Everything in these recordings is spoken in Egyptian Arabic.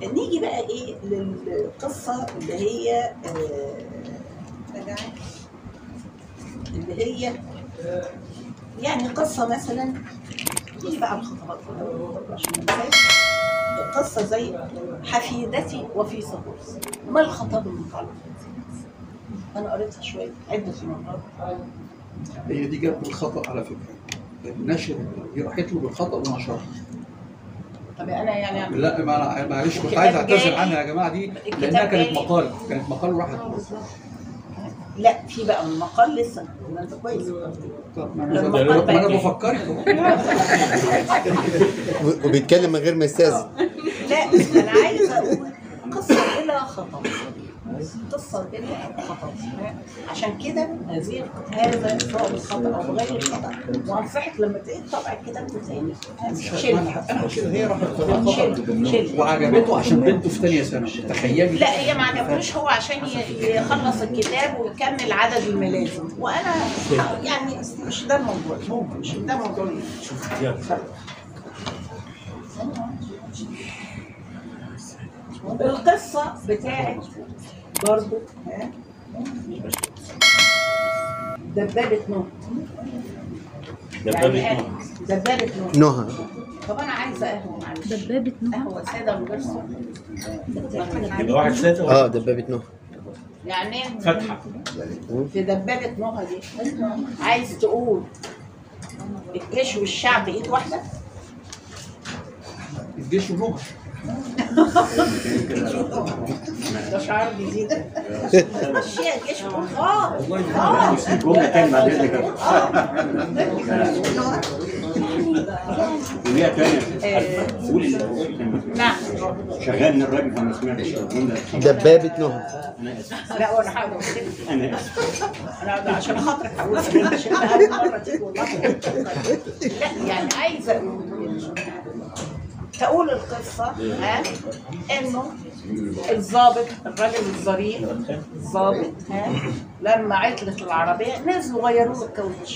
نيجي بقى ايه للقصه اللي هي آه، اللي هي يعني قصه مثلا نيجي بقى على الخطابات عشان ما ننساش. قصه زي حفيدتي وفي صبورس ما الخطاب المتعلق انا قريتها شويه عده مرات هي دي جت بالخطا على فكره النشر هي راحت له بالخطا ونشرها طب انا يعني لا ما- معلش كنت الكتاب عايز اعتذر جالي. عنها يا جماعه دي الكتاب لانها كانت جالي. مقال كانت مقال وراحت لا في بقى المقال لسه ما انت كويس طب ما لما انا قال ما انا بقى. بفكرك أهو. وبيتكلم من غير ما يستاذن لا انا عايزه اقول قصه بلا خطا قصه بلا خطا عشان كده هذه هذا سواء بالخطا او بغير الخطا وانصحك لما تقرا طبع الكتاب ده تاني شيل انا كده هي راحت بالخطا شيل شيل وعجبته عشان بنته في ثانيه ثانوي تخيلي لا هي ما عجبتوش هو عشان ي- يخلص الكتاب ويكمل عدد الملازم وانا يعني مش ده الموضوع مش ده موضوع القصة بتاعت برضو ها دبابة نوح دبابة يعني نوح. دبابة نوح نهى طب أنا عايزة قهوة معلش دبابة نوح قهوة سادة من غير سكر يبقى واحد سادة اه دبابة نهى يعني فتحة في دبابة نوح دي عايز تقول الجيش والشعب ايد واحدة الجيش ونهر ده شعار جديد مشيها الجيش ونوح اه والله جملة تانية بعد إذنك وليها تانية قول نعم شغلني الراجل فما سمعتش الجملة دبابة نهى أنا آسف لا وانا هقعد أقول كده. أنا آسف انا عشان خاطرك هقول كده، عشان اول مره تيجي والله لا يعني عايزه اقول تقول القصه ها انه الضابط الراجل الظريف الضابط ها لما عطلت العربيه نزلوا غيروا له الكاوتش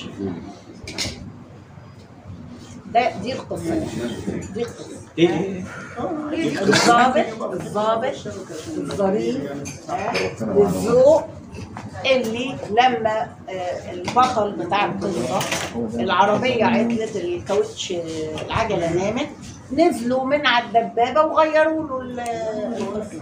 ده دي القصه دي القصه إيه إيه الضابط الضابط الظريف ها، الذوق اللي لما آه، البطل بتاع القصه العربيه عطلت الكاوتش آه، العجله نامت نزلوا من على الدبابه وغيروا له ال- القصه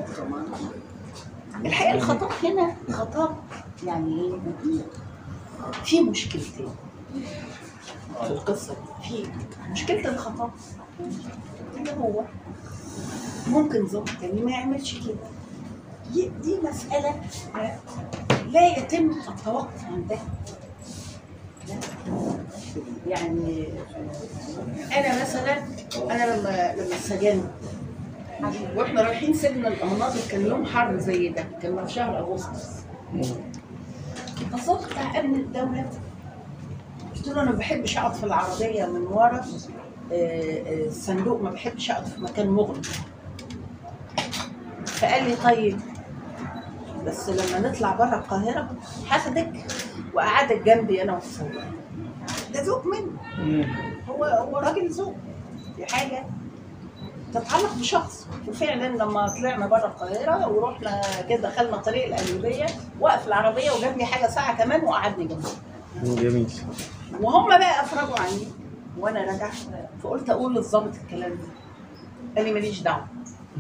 الحقيقه الخطاب هنا خطاب يعني ايه؟ في مشكلتين في القصه دي في مشكله الخطاب اللي هو ممكن زوج تاني ما يعملش كده دي, دي مسألة لا يتم التوقف عندها لا. يعني أنا مثلا أنا لما لما اتسجنت واحنا رايحين سجن القناطر كان يوم حر زي ده كان في شهر اغسطس فالظابط بتاع امن الدوله قلت له انا ما بحبش اقعد في العربيه من ورا آه، آه، الصندوق ما بحبش اقعد في مكان مغلق فقال لي طيب بس لما نطلع بره القاهره هاخدك وقعدك جنبي انا والسواق ده ذوق منه هو هو راجل ذوق دي حاجه تتعلق بشخص وفعلا لما طلعنا بره القاهره ورحنا كده دخلنا طريق القليوبيه وقف العربيه وجاب لي حاجه ساعه كمان وقعدني جنبه جميل وهم بقى افرجوا عني وانا رجعت فقلت اقول للظابط الكلام ده قال لي ماليش دعوه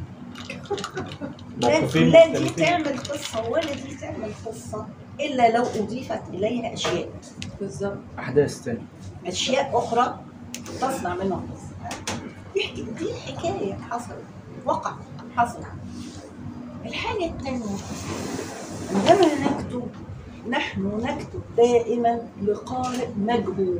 لا موقفين لا دي مختلفين. تعمل قصه ولا دي تعمل قصه الا لو اضيفت اليها اشياء بالظبط احداث تاني اشياء اخرى تصنع منها قصه دي دي حكايه حصلت وقع حصل الحاجه الثانيه عندما نكتب نحن نكتب دائما لقارئ مجهول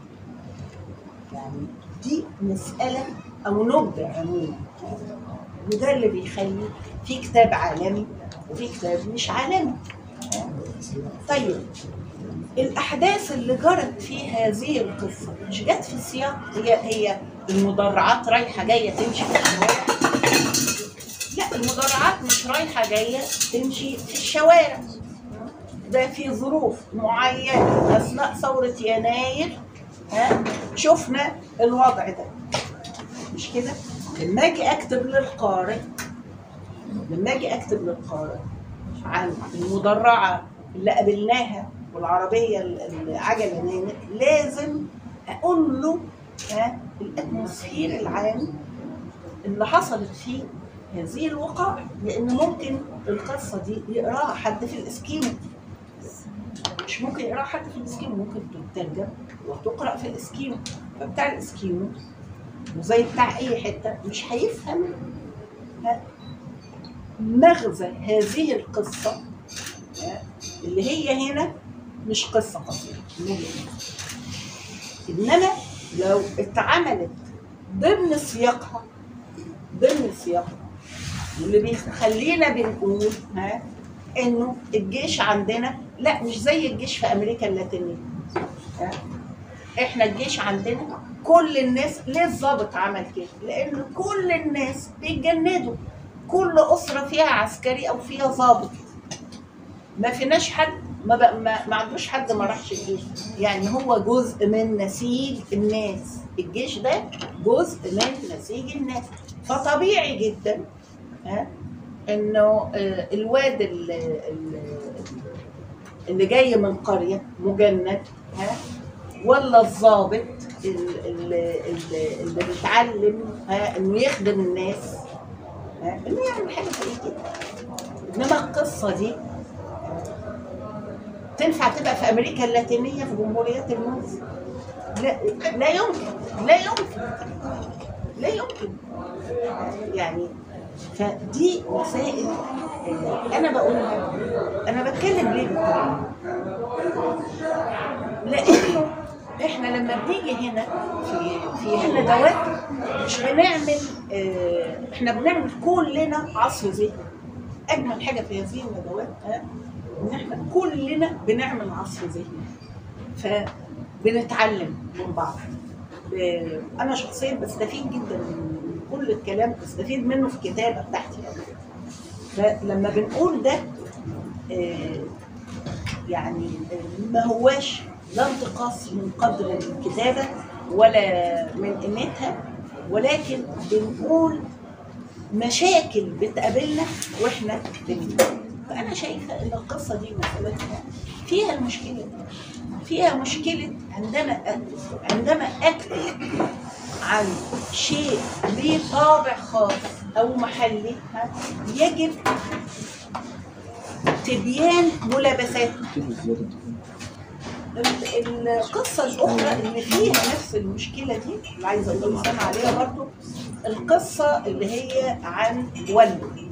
يعني دي مسألة أو نبدع عموما وده اللي بيخلي في كتاب عالمي وفي كتاب مش عالمي طيب الأحداث اللي جرت في هذه القصة مش جت في السياق هي هي المدرعات رايحة جاية تمشي في الشوارع لا المدرعات مش رايحة جاية تمشي في الشوارع ده في ظروف معينة أثناء ثورة يناير ها شفنا الوضع ده مش كده؟ لما اجي اكتب للقارئ لما اجي اكتب للقارئ عن المدرعه اللي قابلناها والعربيه ال- العجله نامت لازم اقول له ها الاتموسفير العام اللي حصلت فيه هذه الوقائع لان ممكن القصه دي يقراها حد في الاسكيمو مش ممكن يقراها حد في الاسكيمو ممكن تترجم وتقرا في الاسكيمو فبتاع الاسكيمو وزي بتاع اي حته مش هيفهم ها، مغزى هذه القصه ها، اللي هي هنا مش قصه قصيره من وجهة نظري. انما لو اتعملت ضمن سياقها ضمن سياقها واللي بيخلينا بنقول ها انه الجيش عندنا لا مش زي الجيش في امريكا اللاتينيه ها؟ احنا الجيش عندنا كل الناس ليه الضابط عمل كده؟ لان كل الناس بيتجندوا كل اسره فيها عسكري او فيها ضابط ما فيناش حد ما, بق... ما, ما عندوش حد ما راحش الجيش يعني هو جزء من نسيج الناس الجيش ده جزء من نسيج الناس فطبيعي جدا ها انه آه، الواد ال- ال- اللي جاي من قريه مجند ها ولا الضابط ال- ال- ال- اللي بيتعلم ها انه يخدم الناس ها انه يعمل حاجه زي كده انما القصه دي تنفع تبقى في امريكا اللاتينيه في جمهوريات الموز لا لا يمكن لا يمكن لا يمكن يعني فدي مسائل آه، انا بقولها انا بتكلم ليه بالطريقه لانه احنا لما بنيجي هنا في في الندوات مش بنعمل آه، احنا بنعمل كلنا عصر ذهني اجمل حاجه في هذه الندوات ها، ان احنا كلنا بنعمل عصر ذهني فبنتعلم من بعض ب- انا شخصيا بستفيد جدا من كل الكلام بستفيد منه في الكتابه بتاعتي فلما بنقول ده آه، يعني آه، ما هواش لا انتقاص من قدر الكتابه ولا من قيمتها ولكن بنقول مشاكل بتقابلنا واحنا بنكتب فانا شايفه ان القصه دي مسألتها فيها المشكله دي فيها مشكله عندما أ- عندما اكتب عن شيء ليه طابع خاص او محلي ها، يجب تبيان ملابساته ال- القصة الأخرى اللي فيها نفس المشكلة دي اللي عايزة أقول سنة عليها برضو القصة اللي هي عن والده